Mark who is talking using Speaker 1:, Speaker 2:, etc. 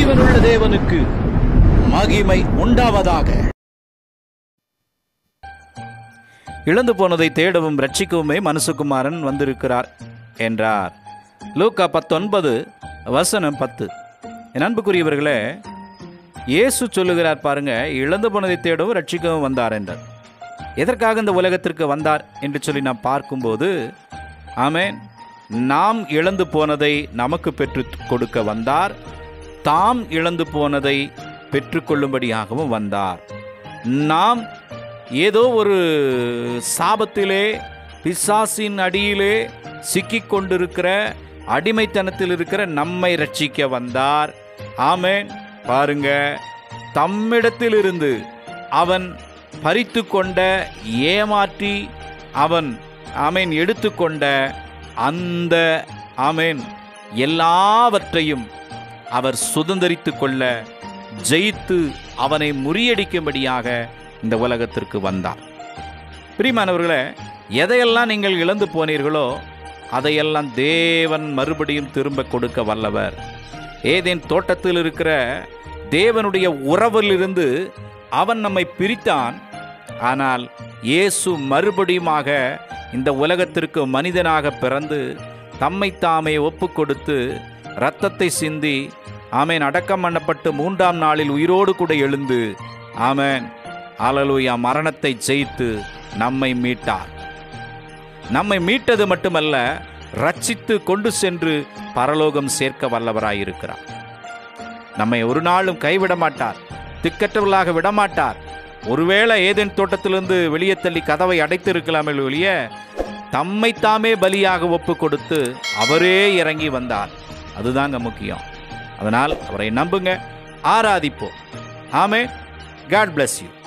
Speaker 1: ஜீவனுள்ள தேவனுக்கு மகிமை உண்டாவதாக
Speaker 2: இழந்து போனதை தேடவும் ரட்சிக்கவுமே மனுசுகுமாரன் வந்திருக்கிறார் என்றார் லூக்கா பத்தொன்பது வசனம் பத்து என் அன்புக்குரியவர்களே இயேசு சொல்லுகிறார் பாருங்க இழந்து போனதை தேடவும் ரட்சிக்கவும் வந்தார் என்றார் எதற்காக இந்த உலகத்திற்கு வந்தார் என்று சொல்லி நாம் பார்க்கும்போது ஆமென் நாம் இழந்து போனதை நமக்கு பெற்று கொடுக்க வந்தார் தாம் இழந்து போனதை பெற்றுக்கொள்ளும்படியாகவும் வந்தார் நாம் ஏதோ ஒரு சாபத்திலே பிசாசின் அடியிலே சிக்கிக் கொண்டிருக்கிற அடிமைத்தனத்தில் இருக்கிற நம்மை ரட்சிக்க வந்தார் ஆமென் பாருங்க தம்மிடத்திலிருந்து அவன் பறித்து கொண்ட ஏமாற்றி அவன் ஆமேன் எடுத்துக்கொண்ட அந்த ஆமேன் எல்லாவற்றையும் அவர் சுதந்தரித்து கொள்ள ஜெயித்து அவனை முறியடிக்கும்படியாக இந்த உலகத்திற்கு வந்தார் பிரியமானவர்களே எதையெல்லாம் நீங்கள் இழந்து போனீர்களோ அதையெல்லாம் தேவன் மறுபடியும் திரும்ப கொடுக்க வல்லவர் ஏதேன் தோட்டத்தில் இருக்கிற தேவனுடைய உறவிலிருந்து அவன் நம்மை பிரித்தான் ஆனால் இயேசு மறுபடியுமாக இந்த உலகத்திற்கு மனிதனாக பிறந்து தம்மை தாமே ஒப்பு கொடுத்து இரத்தத்தை சிந்தி ஆமேன் அடக்கம் பண்ணப்பட்டு மூன்றாம் நாளில் உயிரோடு கூட எழுந்து ஆமேன் அலலுயா மரணத்தை ஜெயித்து நம்மை மீட்டார் நம்மை மீட்டது மட்டுமல்ல ரட்சித்து கொண்டு சென்று பரலோகம் சேர்க்க வல்லவராயிருக்கிறார் நம்மை ஒரு நாளும் கைவிட மாட்டார் திக்கற்றவர்களாக விடமாட்டார் ஒருவேளை ஏதேன் தோட்டத்திலிருந்து வெளியே தள்ளி கதவை அடைத்திருக்கலாமே ஒழிய தம்மை தாமே பலியாக ஒப்பு கொடுத்து அவரே இறங்கி வந்தார் அதுதாங்க முக்கியம் அதனால் அவரை நம்புங்க ஆராதிப்போம் ஆமே காட் bless யூ